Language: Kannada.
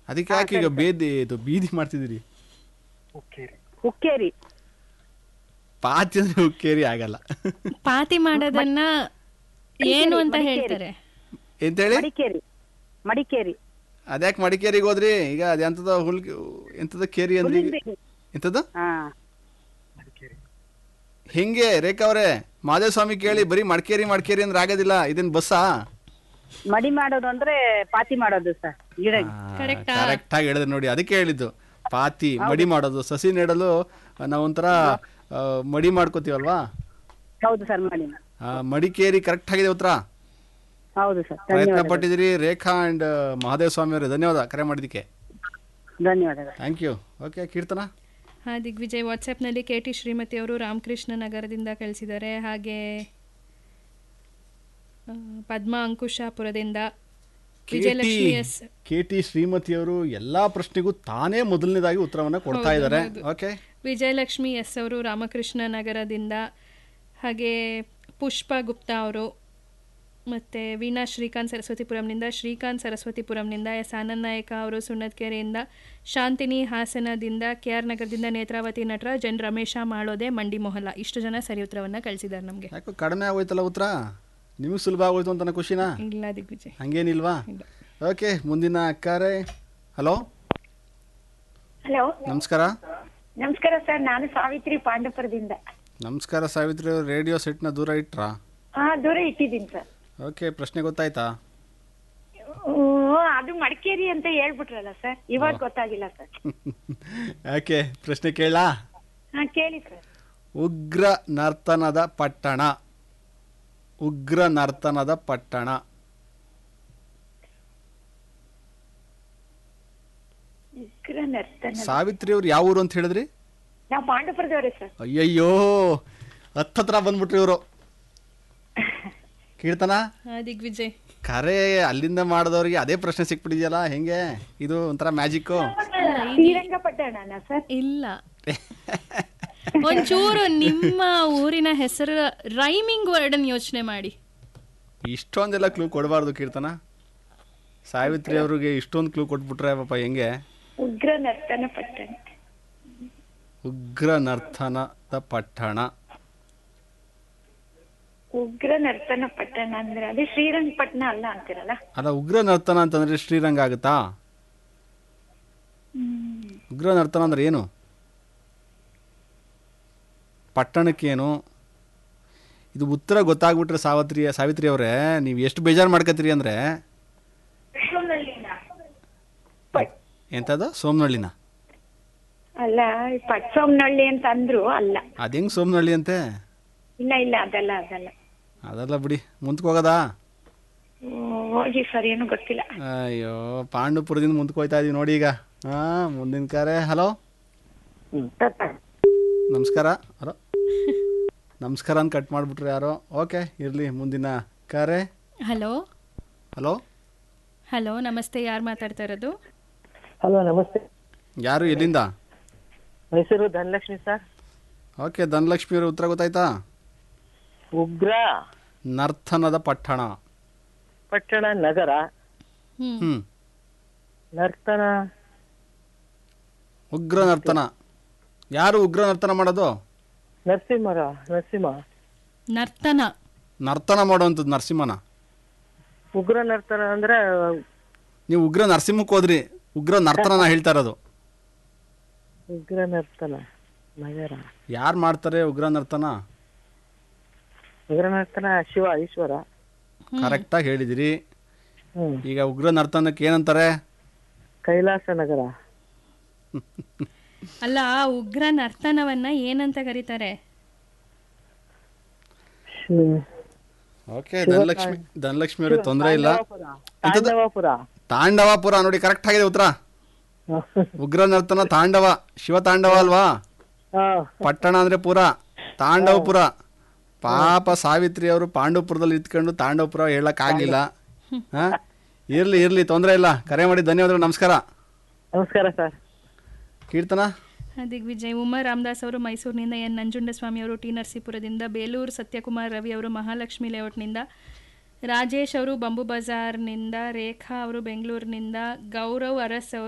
ಅದಕ್ಕೆ ಯಾಕೆ ಈಗ ಬೇದಿ ಇದು ಬೀದಿ ಮಾಡ್ತಿದ್ದೀರಿ ಹುಕ್ಕೇರಿ ಪಾತಿ ಅಂದ್ರೆ ಉಕ್ಕೇರಿ ಆಗಲ್ಲ ಪಾತಿ ಮಾಡೋದನ್ನ ಏನು ಅಂತ ಹೇಳ್ತಾರೆ ಎಂತೇಳಿ ಮಡಿಕೇರಿ ಮಡಿಕೇರಿ ಅದ್ಯಾಕೆ ಮಡಿಕೇರಿಗೆ ಹೋದ್ರಿ ಈಗ ಅದು ಎಂಥದ ಹುಲ್ ಎಂಥದ ಕೇರಿ ಅಂದ್ರಿ ಈಗ? ಎಂಥದ್ದು ಹಾ ಹಿಂಗೆ ರೇಖಾ ಅವರೇ ಮಾದೇವ ಸ್ವಾಮಿ ಕೇಳಿ ಬರೀ ಮಡಿಕೇರಿ ಮಡಿಕೇರಿ ಅಂದ್ರೆ ಆಗೋದಿಲ್ಲ ಇದೇನ್ ಬಸ್ಸಾ ಮಡಿ ಮಾಡೋದು ಅಂದ್ರೆ ಪಾತಿ ಮಾಡೋದು ಸರ್ ಗಿಡ ಕರೆಕ್ಟ್ ಆಗಿ ಹೇಳಿದ್ರೆ ನೋಡಿ ಅದಕ್ಕೆ ಹೇಳಿದ್ದು ಪಾತಿ ಮಡಿ ಮಾಡೋದು ಸಸಿ ನೆಡಲು ನಾವೊಂಥರ ಆ, ಮಡಿ ಮಾಡ್ಕೋತೀವಲ್ವಾ ಹೌದು ಸರ್ ಮಡಿ ಆ, ಮಡಿಕೇರಿ ಕರೆಕ್ಟ್ ಆಗಿದೆ ಉತ್ತರ ಹೌದು ಸರ್ ಪ್ರಯತ್ನ ಧನ್ಯವಾದ ಪಟ್ಟಿದ್ದೀರಿ ರೇಖಾ ಅಂಡ್ ಮಹಾದೇವ ಸ್ವಾಮಿ ಅವರೇ ಧನ್ಯವಾದ ಕರೆ ಮಾಡಿದ್ದಕ್ಕೆ ಧನ್ಯವಾದಗಳು ಥ್ಯಾಂಕ್ ಯು ಓಕೆ ಕೀರ್ತನ ಹಾ ದಿಗ್ವಿಜಯ್ ವಾಟ್ಸಪ್ನಲ್ಲಿ ಕೆ ಟಿ ಶ್ರೀಮತಿ ಅವರು ರಾಮಕೃಷ್ಣ ನಗರದಿಂದ ಕಳಿಸಿದ್ದಾರೆ ಹಾಗೆ ಆ, ಪದ್ಮ ಅಂಕುಶಾಪುರದಿಂದ Vijayalakshmi S K T Shrimati ಅವರು ಎಲ್ಲಾ ಪ್ರಶ್ನೆಗೂ ತಾನೇ ಮೊದಲನೇದಾಗಿ ಉತ್ತರವನ್ನ ಕೊಡ್ತಾ ಇದ್ದಾರೆ ಓಕೆ ವಿಜಯಲಕ್ಷ್ಮಿ ಎಸ್ ಅವರು ರಾಮಕೃಷ್ಣ ನಗರದಿಂದ ಹಾಗೆ ಪುಷ್ಪ ಗುಪ್ತಾ ಅವರು ಮತ್ತು ವೀಣಾ ಶ್ರೀಕಾಂತ್ ಸರಸ್ವತಿಪುರಂನಿಂದ ಶ್ರೀಕಾಂತ್ ಸರಸ್ವತಿಪುರಂನಿಂದ ಎಸ್ ಆನಂದ್ ನಾಯಕ ಅವರು ಸುಣ್ಣತ್ಕೆರೆಯಿಂದ ಶಾಂತಿನಿ ಹಾಸನದಿಂದ ಕೆ ಆರ್ ನಗರದಿಂದ ನೇತ್ರಾವತಿ ನಟರಾಜ್ ಎನ್ ರಮೇಶ ಮಾಡೋದೆ ಮಂಡಿ ಮೊಹಲ ಇಷ್ಟು ಜನ ಸರಿ ಉತ್ತರವನ್ನು ಕಳಿಸಿದ್ದಾರೆ ನಮಗೆ ಯಾಕೋ ಕಡಿಮೆ ಆಗೋಯ್ತಲ್ಲ ಉತ್ತರ ನಿಮಗೆ ಸುಲಭ ಆಗೋಯ್ತು ಅಂತ ಖುಷಿನಾ ಇಲ್ಲ ದಿಗ್ವಿಜಯ್ ಹಂಗೇನಿಲ್ವಾ ಓಕೆ ಮುಂದಿನ ಅಕ್ಕಾರೆ ಹಲೋ ಹಲೋ ನಮಸ್ಕಾರ ನಮಸ್ಕಾರ ಸರ್ ನಾನು ಸಾವಿತ್ರಿ ಪಾಂಡಪುರದಿಂದ ನಮಸ್ಕಾರ ಸಾವಿತ್ರಿ ಅವ್ರು ರೇಡಿಯೋ ಸೆಟ್ನ ದೂರ ಇಟ್ರಾ ಹಾ ದೂರ ಇಟ್ಟಿದ್ದೀನಿ ಸರ್ ಓಕೆ ಪ್ರಶ್ನೆ ಗೊತ್ತಾಯ್ತಾ ಹ್ಮ್, ಅದು ಮಡಿಕೇರಿ ಅಂತ ಹೇಳ್ಬಿಟ್ರಲ್ಲ ಸರ್ ಇವಾಗ ಗೊತ್ತಾಗಿಲ್ಲ ಸರ್ ಓಕೆ ಪ್ರಶ್ನೆ ಕೇಳಾ ಹಾ ಕೇಳಿ ಸರ್ ಉಗ್ರ ನರ್ತನದ ಪಟ್ಟಣ ಉಗ್ರ ನರ್ತನದ ಪಟ್ಟಣ ಉಗ್ರ ನರ್ತನ ಸಾವಿತ್ರಿ ಅವ್ರು ಯಾವ ಊರು ಅಂತ ಹೇಳಿದ್ರಿ ನಾವು ಪಾಂಡಪುರದವ್ರೆ ಸರ್ ಅಯ್ಯಯ್ಯೋ ಹತ್ತತ್ರ ಬಂದ್ಬಿಟ್ರಿ ಇವರು ಕೀರ್ತನ ಹಾ ದಿಗ್ವಿಜಯ್ ಕರೆ ಅಲ್ಲಿಂದ ಮಾಡಿದವ್ರಿಗೆ ಅದೇ ಪ್ರಶ್ನೆ ಸಿಕ್ಬಿಟ್ಟಿದೆಯಲ್ಲ ಹೆಂಗೆ ಇದು ಒಂಥರ ಮ್ಯಾಜಿಕ್ಕು ಶ್ರೀರಂಗಪಟ್ಟಣನ ಸರ್ ಇಲ್ಲ ಒಂಚೂರು ನಿಮ್ಮ ಊರಿನ ಹೆಸರು ರೈಮಿಂಗ್ ವರ್ಡನ್ ಯೋಚನೆ ಮಾಡಿ ಇಷ್ಟೊಂದೆಲ್ಲ ಕ್ಲೂ ಕೊಡಬಾರ್ದು ಕೀರ್ತನ ಸಾವಿತ್ರಿ ಅವ್ರಿಗೆ ಇಷ್ಟೊಂದು ಕ್ಲೂ ಕೊಟ್ಬಿಟ್ರೆ ಪಾಪ ಹೆಂಗೆ ಉಗ್ರ ನರ್ತನ ಪಟ್ಟಣ ಉಗ್ರ ನರ್ತನದ ಪಟ್ಟಣ ಉಗ್ರ ನರ್ತನ ಪಟ್ಟಣ ಅಂದ್ರೆ ಅದೇ ಶ್ರೀರಂಗಪಟ್ಟಣ ಅಲ್ಲ ಅಂತೀರಲ್ಲ ಅಲ್ಲ ಉಗ್ರ ನರ್ತನ ಅಂತಂದ್ರೆ ಶ್ರೀರಂಗ ಆಗುತ್ತಾ ಉಗ್ರ ನರ್ತನ ಅಂದ್ರೆ ಏನು ಪಟ್ಟಣಕ್ಕೇನು ಇದು ಉತ್ತರ ಗೊತ್ತಾಗ್ಬಿಟ್ರೆ ಸಾವತ್ರಿ ಸಾವಿತ್ರಿ ಅವರೇ ನೀವು ಎಷ್ಟು ಬೇಜಾರು ಮಾಡ್ಕತ್ತೀರಿ ಅಂದ್ರೆ ಎಂಥದ್ದು ಸೋಮನಹಳ್ಳಿನ ಅಲ್ಲ ಪಟ್ಸೋಮ್ನಳ್ಳಿ ಅಂತ ಅಂದ್ರು ಅಲ್ಲ ಅದು ಹೆಂಗೆ ಸೋಮನಹಳ್ಳಿ ಅಂತೆ ಇಲ್ಲ ಇಲ್ಲ ಅದಲ್ಲ ಅದಲ್ಲ ಅದಲ್ಲ ಬಿಡಿ ಮುಂದಕ್ಕೆ ಹೋಗೋದಾ ಹ್ಮ್, ಹೋಗಿ ಸರ್ ಏನು ಗೊತ್ತಿಲ್ಲ ಅಯ್ಯೋ ಪಾಂಡುಪುರದಿಂದ ಮುಂದಕ್ಕೆ ಹೋಯ್ತಾ ಇದೀವಿ ನೋಡಿ ಈಗ ಹಾಂ ಮುಂದಿನ ಕರೆ ಹಲೋ ನಮಸ್ಕಾರ ಹಲೋ ನಮಸ್ಕಾರ ಅಂತ ಕಟ್ ಮಾಡಿಬಿಟ್ರು ಯಾರೋ ಓಕೆ ಇರಲಿ ಮುಂದಿನ ಕರೆ ಹಲೋ ಹಲೋ ಹಲೋ ನಮಸ್ತೆ ಯಾರು ಮಾತಾಡ್ತಾ ಇರೋದು ಹಲೋ ನಮಸ್ತೆ ಯಾರು ಎಲ್ಲಿಂದ ಹೆಸರು ಧನಲಕ್ಷ್ಮಿ ಸರ್ ಓಕೆ ಧನಲಕ್ಷ್ಮಿ ಅವ್ರ ಉತ್ತರ ಗೊತ್ತಾಯ್ತಾ ಉಗ್ರ ನರ್ತನದ ಪಟ್ಟಣ ಪಟ್ಟಣ ನಗರ ಹ್ಮ್ ಹ್ಞೂ ನರ್ತನ ಉಗ್ರ ನರ್ತನ ಯಾರು ಉಗ್ರ ನರ್ತನ ಮಾಡೋದು ನರಸಿಂಹರ ನರಸಿಂಹ ನರ್ತನ ನರ್ತನ ಮಾಡೋವಂಥದ್ದು ನರಸಿಂಹನ ಉಗ್ರ ನರ್ತನ ಅಂದ್ರೆ ನೀವು ಉಗ್ರ ನರಸಿಂಹಕ್ಕೆ ಹೋದ್ರಿ ಉಗ್ರ ನರ್ತನ ಹೇಳ್ತಾ ಇರೋದು ಉಗ್ರ ನರ್ತನ ನಗರ ಯಾರು ಮಾಡ್ತಾರೆ ಉಗ್ರ ನರ್ತನ ಉಗ್ರ ನರ್ತನ ಶಿವ ಈಶ್ವರ ಕರೆಕ್ಟಾಗಿ ಹೇಳಿದಿರಿ ಹ್ಮ್ ಈಗ ಉಗ್ರ ನರ್ತನಕ್ಕೆ ಏನಂತಾರೆ ಕೈಲಾಸ ನಗರ ಅಲ್ಲ ಉಗ್ರ ನರ್ತನವನ್ನ ಏನಂತ ಕರೀತಾರೆ ಶಿವ- ಓಕೆ ಧನಲಕ್ಷ್ಮಿ ಧನಲಕ್ಷ್ಮಿ ಅವ್ರಿಗೆ ತೊಂದರೆ ಇಲ್ಲ ಎಂಥದ್ದು? ತಾಂಡವಪುರ ತಾಂಡವಪುರ ನೋಡಿ ಕರೆಕ್ಟ್ ಆಗಿದೆ ಉತ್ತರ ಉಗ್ರ ನರ್ತನ ತಾಂಡವ ಶಿವ ತಾಂಡವ ಅಲ್ವಾ ಹಾ ಪಟ್ಟಣ ಅಂದ್ರೆ ಪುರ ತಾಂಡವಪುರ ಪಾಪ ಸಾವಿತ್ರಿ ಅವರು ಪಾಂಡವಪುರದಲ್ಲಿ ಇತ್ಕೊಂಡು ತಾಂಡವಪುರ ಹೇಳಕ್ ಆಗ್ಲಿಲ್ಲ ಹಾ ಇರ್ಲಿ ಇರ್ಲಿ ತೊಂದರೆ ಇಲ್ಲ ಕರೆ ಮಾಡಿ ಧನ್ಯವಾದಗಳು ನಮಸ್ಕಾರ ನಮಸ್ಕಾರ ಸರ್ ಕೀರ್ತನ ದಿಗ್ವಿಜಯ್ ಉಮಾ ರಾಮದಾಸ್ ಅವರು ಮೈಸೂರಿನಿಂದ ಎನ್ ನಂಜುಂಡಸ್ವಾಮಿ ಅವರು ಟಿ ನರಸೀಪುರದಿಂದ ಬೇಲೂರು ಸತ್ಯಕುಮಾರ್ ರವಿ ಅವರು ಮಹಾಲಕ್ಷ್ಮಿ ಲೇಔಟ್ನಿಂದ ರಾಜೇಶ್ ಅವರು ಬಂಬು ಬಜಾರ್ನಿಂದ ರೇಖಾ ಅವರು ಬೆಂಗಳೂರಿನಿಂದ ಗೌರವ್ ಅರಸ್ ಅವರು